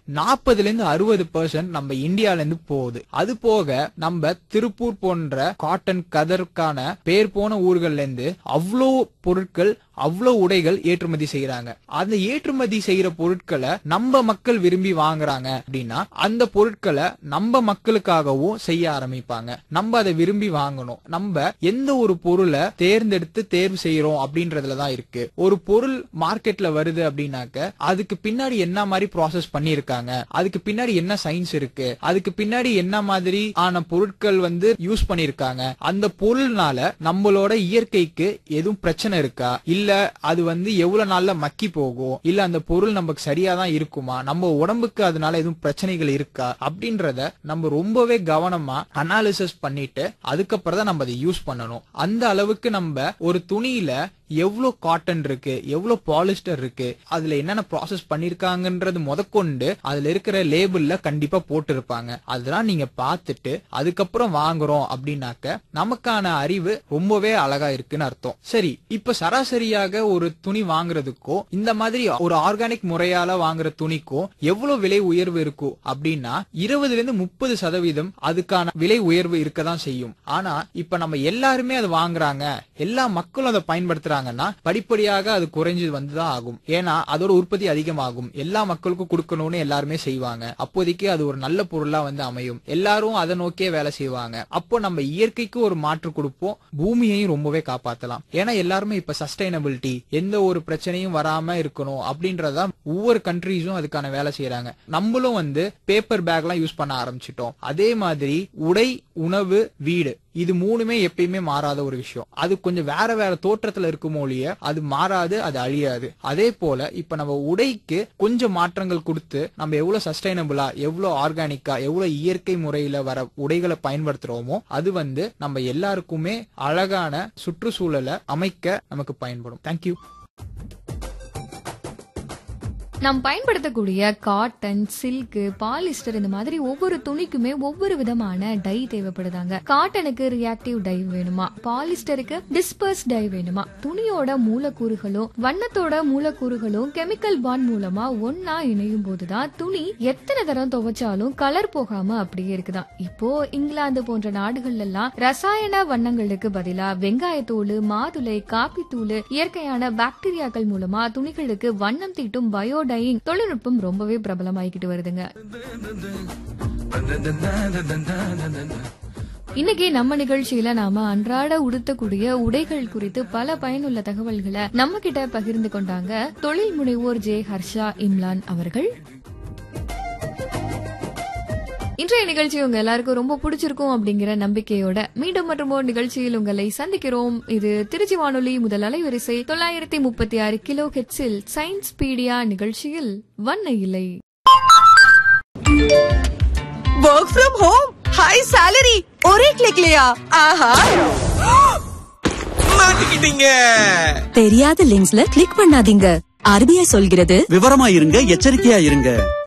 நாற்பதுல இருந்து அறுபது பர்சன்ட் நம்ம இந்தியால இருந்து போகுது அது போக நம்ம திருப்பூர் போன்ற காட்டன் கதருக்கான பேர் போன ஊர்கள்ல இருந்து அவ்வளோ பொருட்கள் அவ்வளோ உடைகள் ஏற்றுமதி செய்யறாங்க அந்த ஏற்றுமதி செய்யற பொருட்களை நம்ம மக்கள் விரும்பி வாங்குறாங்க அப்படின்னா அந்த பொருட்களை நம்ம மக்களுக்காகவும் செய்ய ஆரம்பிப்பாங்க நம்ம அதை விரும்பி வாங்கணும் நம்ம எந்த ஒரு பொருளை தேர்ந்தெடுத்து தேர்வு செய்யறோம் அப்படின்றதுல தான் இருக்கு ஒரு பொருள் மார்க்கெட்ல வருது அப்படின்னாக்க அதுக்கு பின்னாடி என்ன மாதிரி ப்ராசஸ் பண்ணிருக்காங்க அதுக்கு பின்னாடி என்ன சயின்ஸ் இருக்கு அதுக்கு பின்னாடி என்ன மாதிரி ஆன பொருட்கள் வந்து யூஸ் பண்ணிருக்காங்க அந்த பொருள்னால நம்மளோட இயற்கைக்கு எதுவும் பிரச்சனை இருக்கா இல்ல அது வந்து எவ்வளவு நாள்ல மக்கி போகும் இல்ல அந்த பொருள் நமக்கு சரியா தான் இருக்குமா நம்ம உடம்புக்கு அதனால எதுவும் பிரச்சனைகள் இருக்கா அப்படின்றத நம்ம ரொம்பவே கவனமா அனாலிசிஸ் பண்ணிட்டு அதுக்கப்புறம் தான் நம்ம அதை யூஸ் பண்ணணும் அந்த அளவுக்கு நம்ம ஒரு துணியில எவ்வளவு காட்டன் இருக்கு எவ்வளவு பாலிஸ்டர் இருக்கு அதுல என்னென்ன ப்ராசஸ் பண்ணிருக்காங்கன்றது முதற்கொண்டு அதுல இருக்கிற லேபிள்ல கண்டிப்பா போட்டிருப்பாங்க அதெல்லாம் நீங்க பார்த்துட்டு அதுக்கப்புறம் வாங்குறோம் அப்படின்னாக்க நமக்கான அறிவு ரொம்பவே அழகா இருக்குன்னு அர்த்தம் சரி இப்ப சராசரியாக ஒரு துணி வாங்குறதுக்கோ இந்த மாதிரி ஒரு ஆர்கானிக் முறையால வாங்குற துணிக்கும் எவ்வளவு விலை உயர்வு இருக்கும் அப்படின்னா இருபதுல இருந்து முப்பது சதவீதம் அதுக்கான விலை உயர்வு இருக்கதான் செய்யும் ஆனா இப்ப நம்ம எல்லாருமே அதை வாங்குறாங்க எல்லா மக்களும் அதை பயன்படுத்துறாங்கன்னா படிப்படியாக அது குறைஞ்சு வந்துதான் ஆகும் ஏன்னா அதோட உற்பத்தி அதிகமாகும் எல்லா மக்களுக்கும் கொடுக்கணும்னு எல்லாருமே செய்வாங்க அப்போதைக்கு அது ஒரு நல்ல பொருளா வந்து அமையும் எல்லாரும் அதை நோக்கியே வேலை செய்வாங்க அப்போ நம்ம இயற்கைக்கு ஒரு மாற்று கொடுப்போம் பூமியையும் ரொம்பவே காப்பாத்தலாம் ஏன்னா எல்லாருமே இப்ப சஸ்டைனபிலிட்டி எந்த ஒரு பிரச்சனையும் வராம இருக்கணும் அப்படின்றதா ஒவ்வொரு கண்ட்ரீஸும் அதுக்கான வேலை செய்யறாங்க நம்மளும் வந்து பேப்பர் பேக் எல்லாம் யூஸ் பண்ண ஆரம்பிச்சிட்டோம் அதே மாதிரி உடை உணவு வீடு இது மூணுமே எப்பயுமே மாறாத ஒரு விஷயம் அது கொஞ்சம் வேற வேற தோற்றத்துல இருக்கும் ஒழிய அது மாறாது அது அழியாது அதே போல இப்ப நம்ம உடைக்கு கொஞ்சம் மாற்றங்கள் கொடுத்து நம்ம எவ்வளவு சஸ்டைனபிளா எவ்வளவு ஆர்கானிக்கா எவ்வளவு இயற்கை முறையில வர உடைகளை பயன்படுத்துறோமோ அது வந்து நம்ம எல்லாருக்குமே அழகான சுற்றுச்சூழலை அமைக்க நமக்கு பயன்படும் தேங்க்யூ நாம் பயன்படுத்தக்கூடிய காட்டன் சில்க் பாலிஸ்டர் இந்த மாதிரி ஒவ்வொரு துணிக்குமே ஒவ்வொரு விதமான டை தேவைப்படுதாங்க காட்டனுக்கு ரியாக்டிவ் டை வேணுமா பாலிஸ்டருக்கு டிஸ்பர்ஸ் டை வேணுமா துணியோட மூலக்கூறுகளும் வண்ணத்தோட மூலக்கூறுகளும் கெமிக்கல் பாண்ட் மூலமா ஒன்னா இணையும் போதுதான் துணி எத்தனை தரம் துவைச்சாலும் கலர் போகாம அப்படியே இருக்குதான் இப்போ இங்கிலாந்து போன்ற நாடுகள்ல எல்லாம் ரசாயன வண்ணங்களுக்கு பதிலா வெங்காயத்தூள் மாதுளை காப்பித்தூள் இயற்கையான பாக்டீரியாக்கள் மூலமா துணிகளுக்கு வண்ணம் தீட்டும் பயோடையிங் தொழில்நுட்பம் ரொம்பவே பிரபலமாயிக்கிட்டு வருதுங்க இன்னைக்கு நம்ம நிகழ்ச்சியில நாம அன்றாட உடுத்தக்கூடிய உடைகள் குறித்து பல பயனுள்ள தகவல்களை நம்ம கிட்ட பகிர்ந்து கொண்டாங்க தொழில் முனைவோர் ஜே ஹர்ஷா இம்லான் அவர்கள் இன்றைய நிகழ்ச்சி உங்க எல்லாருக்கும் ரொம்ப பிடிச்சிருக்கும் அப்படிங்கிற நம்பிக்கையோட மீண்டும் மற்றும் ஒரு நிகழ்ச்சியில் உங்களை சந்திக்கிறோம் இது திருச்சி வானொலி முதல் அலைவரிசை தொள்ளாயிரத்தி முப்பத்தி ஆறு கிலோ ஹெட்ஸில் சயின்ஸ் பீடியா நிகழ்ச்சியில் வண்ண இலை work from home high salary ஒரே கிளிக்லயா ஆஹா மாட்டிக்கிட்டீங்க தெரியாத லிங்க்ஸ்ல கிளிக் பண்ணாதீங்க ஆர்பிஐ சொல்கிறது விவரமா இருங்க எச்சரிக்கையா இருங்க